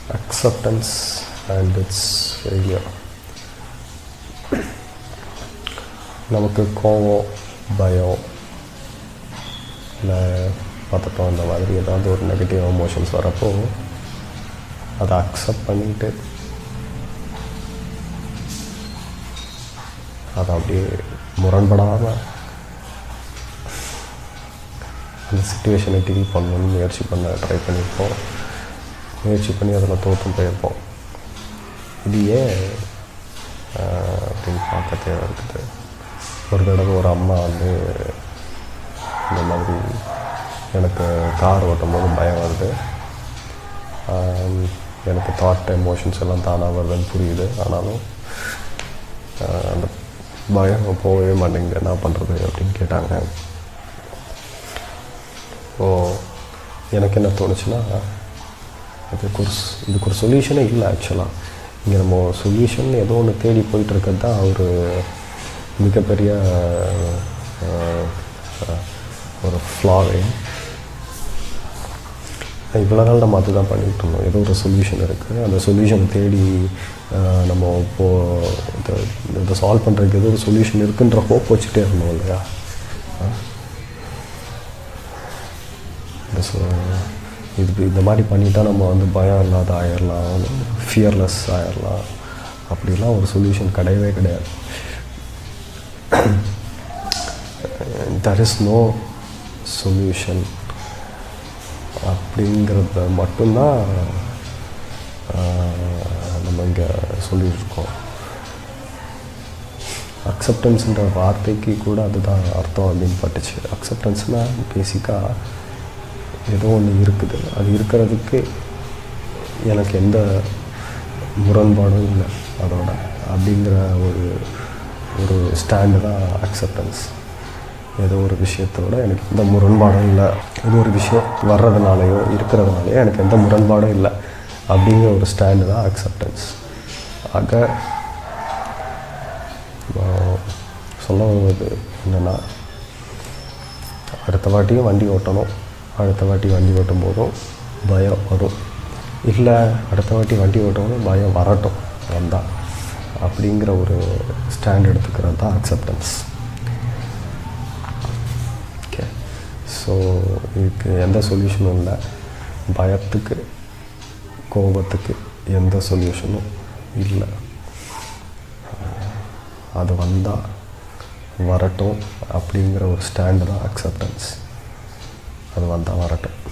acceptance and its failure நமக்கு கோவம் பயம் இல்லை பதட்டம் இந்த மாதிரி ஏதாவது ஒரு நெகட்டிவ் எமோஷன்ஸ் வரப்போ அதை அக்செப்ட் பண்ணிட்டு அதை அப்படியே முரண்படாமல் அந்த சுச்சுவேஷனை டீல் பண்ணணும்னு முயற்சி பண்ண ட்ரை பண்ணியிருப்போம் முயற்சி பண்ணி அதில் தோற்றும் போயிருப்போம் இது ஏன் ஆஹ், அப்படின்னு பார்க்க தேவை இருக்குது ஒரு தடவை ஒரு அம்மா வந்து இந்த மாதிரி எனக்கு கார் ஓட்டும் போது பயம் வருது ஆம், எனக்கு தாட் எமோஷன்ஸ் எல்லாம் தானாக வருதுன்னு புரியுது ஆனாலும் ஆஹ், அந்த பயம் போகவே மாட்டேங்குது என்ன பண்ணுறது அப்படின்னு கேட்டாங்க ஓ எனக்கு என்ன தோணுச்சுன்னா அதுக்கு ஒரு ஸ்- இதுக்கு ஒரு சொல்யூஷனே இல்லை ஆக்சுவலாக இங்கே நம்ம சொல்யூஷன் ஏதோ ஒன்று தேடி போயிட்டு இருக்கிறது தான் ஒரு மிகப்பெரிய ஆஹ், ஆஹ், ஒரு ஃப்ளாவே இவ்வளோ நாள் நம்ம அதுதான் பண்ணிகிட்டு இருந்தோம் ஏதோ ஒரு சொல்யூஷன் இருக்குது அந்த சொல்யூஷன் தேடி ஆஹ், நம்ம இப்போது இதை இதை சால்வ் பண்ணுறதுக்கு ஏதோ ஒரு சொல்யூஷன் இருக்குன்ற ஹோப் வச்சுட்டே இருந்தோம் இல்லையா இந்த சொ- இது இந்த மாதிரி பண்ணிட்டா நம்ம வந்து பயம் இல்லாத ஆயிடலாம் ஃபியர்லெஸ் ஆயிடலாம் அப்படிலாம் ஒரு சொல்யூஷன் கிடையவே கிடையாது தர் இஸ் நோ சொல்யூஷன் அப்படிங்கிறத மட்டும்தான் ஆஹ், நம்ம இங்கே சொல்லியிருக்கோம் அக்செப்டன்ஸுன்ற வார்த்தைக்கு கூட அதுதான் அர்த்தம் அப்படின்னு பட்டுச்சு அக்செப்டன்ஸ்னால் பேசிக்காக ஏதோ ஒன்று இருக்குது அது இருக்கிறதுக்கு எனக்கு எந்த முரண்பாடும் இல்லை அதோட அப்படிங்கிற ஒரு ஒரு ஸ்டாண்டு தான் அக்செப்டன்ஸ் ஏதோ ஒரு விஷயத்தோட எனக்கு எந்த முரண்பாடும் இல்லை ஏதோ ஒரு விஷயம் வர்றதுனாலையோ இருக்கிறதுனாலையோ எனக்கு எந்த முரண்பாடும் இல்லை அப்படிங்கிற ஒரு ஸ்டாண்டு தான் அக்செப்டன்ஸ் ஆக ஆஹ், சொல்ல வருவது என்னென்னா அடுத்த வாட்டியும் வண்டி ஓட்டணும் அடுத்த வாட்டி வண்டி ஓட்டும் போதும் பயம் வரும் இல்லை அடுத்த வாட்டி வண்டி ஓட்டணும் பயம் வரட்டும் வந்தால் அப்படிங்கிற ஒரு ஸ்டாண்ட் எடுத்துக்கிறது தான் அக்செப்டன்ஸ் ஓகே ஸோ இதுக்கு எந்த சொல்யூஷனும் இல்லை பயத்துக்கு கோபத்துக்கு எந்த சொல்யூஷனும் இல்லை அது வந்தால் வரட்டும் அப்படிங்கிற ஒரு ஸ்டாண்டு தான் அக்செப்டன்ஸ் அது வந்தால் வரட்டும்